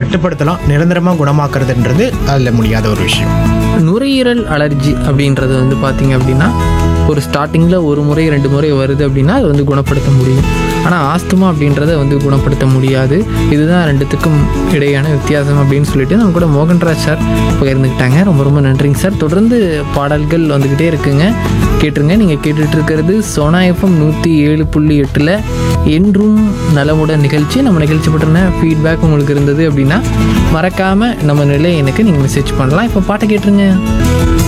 கட்டுப்படுத்தலாம் நிரந்தரமாக குணமாக்குறதுன்றது அதில் முடியாத ஒரு விஷயம் நுரையீரல் அலர்ஜி அப்படின்றது வந்து பார்த்தீங்க அப்படின்னா ஒரு ஸ்டார்டிங்கில் ஒரு முறை ரெண்டு முறை வருது அப்படின்னா அது வந்து குணப்படுத்த முடியும் ஆனால் ஆஸ்துமா அப்படின்றத வந்து குணப்படுத்த முடியாது இதுதான் ரெண்டுத்துக்கும் இடையான வித்தியாசம் அப்படின்னு சொல்லிட்டு நம்ம கூட மோகன்ராஜ் சார் பகிர்ந்துக்கிட்டாங்க ரொம்ப ரொம்ப நன்றிங்க சார் தொடர்ந்து பாடல்கள் வந்துக்கிட்டே இருக்குங்க கேட்டுருங்க நீங்கள் கேட்டுட்டு இருக்கிறது சோனா எஃப்எம் நூற்றி ஏழு புள்ளி எட்டில் என்றும் நலமுடன் நிகழ்ச்சி நம்ம நிகழ்ச்சி பற்றின ஃபீட்பேக் உங்களுக்கு இருந்தது அப்படின்னா மறக்காமல் நம்ம நிலை எனக்கு நீங்கள் மெசேஜ் பண்ணலாம் இப்போ பாட்டை கேட்டுருங்க